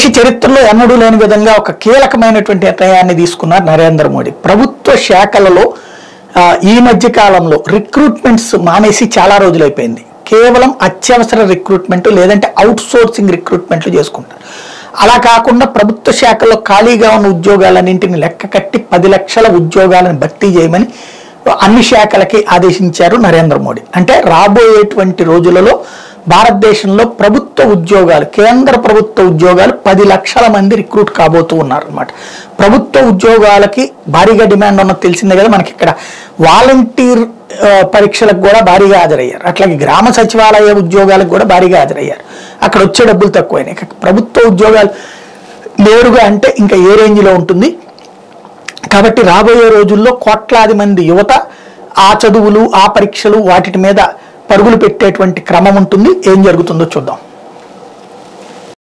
దేశ చరిత్రలో ఎన్నడూ లేని విధంగా ఒక కీలకమైనటువంటి నిర్ణయాన్ని తీసుకున్నారు నరేంద్ర మోడీ ప్రభుత్వ శాఖలలో ఆ, ఈ మధ్య కాలంలో రిక్రూట్మెంట్స్ మానేసి చాలా రోజులైపోయింది కేవలం అత్యవసర రిక్రూట్మెంట్ లేదంటే అవుట్ సోర్సింగ్ రిక్రూట్మెంట్లు చేసుకుంటారు అలా కాకుండా ప్రభుత్వ శాఖల్లో ఖాళీగా ఉన్న ఉద్యోగాలన్నింటిని లెక్క కట్టి పది లక్షల ఉద్యోగాలను భర్తీ చేయమని అన్ని శాఖలకి ఆదేశించారు నరేంద్ర మోడీ అంటే రాబోయేటువంటి రోజులలో భారతదేశంలో ప్రభుత్వ ఉద్యోగాలు కేంద్ర ప్రభుత్వ ఉద్యోగాలు పది లక్షల మంది రిక్రూట్ కాబోతూ ఉన్నారు అనమాట ప్రభుత్వ ఉద్యోగాలకి భారీగా డిమాండ్ ఉన్నది తెలిసిందే కదా మనకి ఇక్కడ వాలంటీర్ ఆ, పరీక్షలకు కూడా భారీగా హాజరయ్యారు అట్లాగే గ్రామ సచివాలయ ఉద్యోగాలకు కూడా భారీగా హాజరయ్యారు అక్కడ వచ్చే డబ్బులు తక్కువైనాయి ఇక ప్రభుత్వ ఉద్యోగాలు నేరుగా అంటే ఇంకా ఏ రేంజ్లో ఉంటుంది కాబట్టి రాబోయే రోజుల్లో కోట్లాది మంది యువత ఆ చదువులు ఆ పరీక్షలు వాటి మీద పరుగులు పెట్టేటువంటి క్రమం ఉంటుంది ఏం జరుగుతుందో చూద్దాం